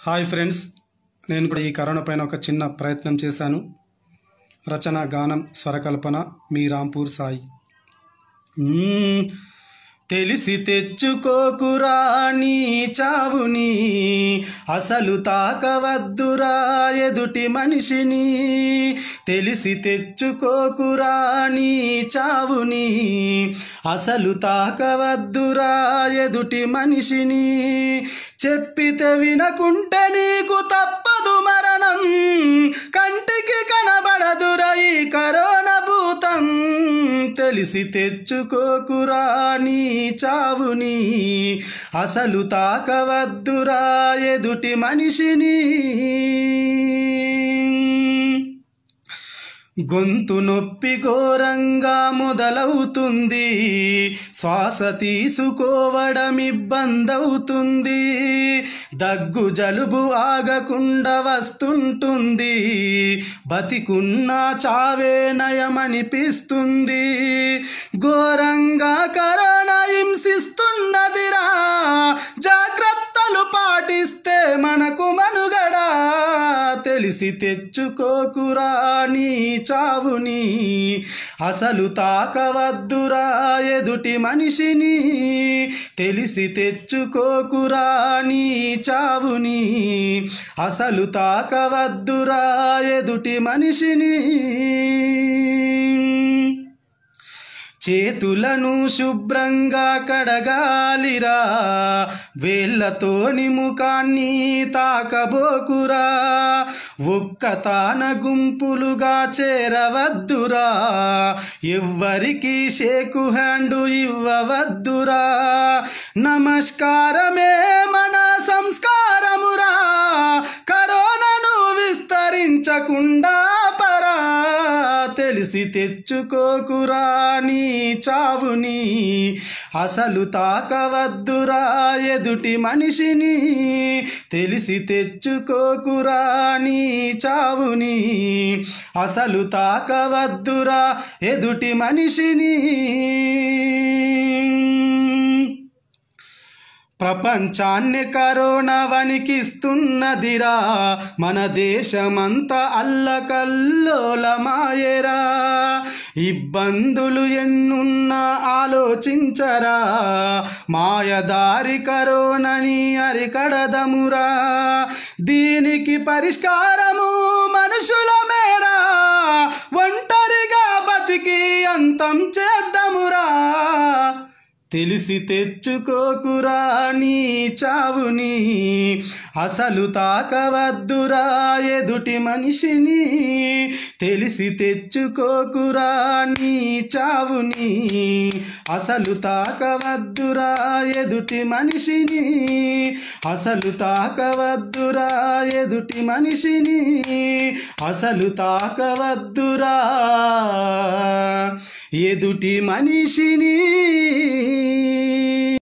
Hi friends నేను కూడా ఈ కరోనా పైన ఒక చిన్న ప్రయత్నం చేశాను రచన గానం స్వరకల్పన మీ రాంపూర్ సాయి మ్మ్. తెలిసి తెచ్చుకోకురా నీ చావుని అసలు తాకవద్దురా ఎదుటి మనిషిని తెలిసి తెచ్చుకోకురా నీ చావుని అసలు తాకవద్దురా ఎదుటి మనిషిని చెప్పితే వినకుంటే నీకు తప్పదు మరణం కంటికి కనబడదురా ఈ కరోనా భూతం తెలిసి తెచ్చుకోకురా నీ చావుని అసలు తాకవద్దురా ఎదుటి మనిషిని గొంతు నొప్పి ఘోరంగా మొదలవుతుంది శ్వాస తీసుకోవడం ఇబ్బందవుతుంది దగ్గు జలుబు ఆగకుండా వస్తుంటుంది బతికున్న చావే నయమనిపిస్తుంది ఘోరంగా కరోనా హింసిస్తున్నదిరా జాగ్రత్తలు పాటిస్తే మనకు మనుగడా తెలిసి తెచ్చుకోకురా నీ చావుని అసలు తాకవద్దురా ఎదుటి మనిషిని తెలిసి తెచ్చుకోకురా నీ చావుని అసలు తాకవద్దురా ఎదుటి మనిషిని చేతులను శుభ్రంగా కడగాలిరా వేళ్ళతోని ముఖాన్ని తాకబోకురా ఒక్క తాన గుంపులుగా చేరవద్దురా ఎవ్వరికి షేకు హ్యాండు ఇవ్వవద్దురా నమస్కారమే మన సంస్కారమురా కరోనాను విస్తరించకుండా పరా తెలిసి తెచ్చుకోకురా నీ చావుని అసలు తాకవద్దురా ఎదుటి మనిషిని తెలిసి తెచ్చుకోకురా నీ చావుని అసలు తాకవద్దురా ఎదుటి మనిషిని ప్రపంచాన్ని కరోనా వణికిస్తున్నదిరా మన దేశమంతా అల్లకల్లోలమాయరా ఇబ్బందులు ఎన్నున్నా ఆలోచించరా మాయదారి కరోనని అరికడదమురా దీనికి పరిష్కారము మనుషుల మేరా ఒంటరిగా బతికి అంతం చేద్దామురా తెలిసి తెచ్చుకోకురా నీ చావుని అసలు తాకవద్దురా ఎదుటి మనిషిని తెలిసి తెచ్చుకోకురా నీ చావుని అసలు తాకవద్దురా ఎదుటి మనిషిని అసలు తాకవద్దురా ఎదుటి మనిషిని అసలు తాకవద్దురా ఎదుటి మనిషిని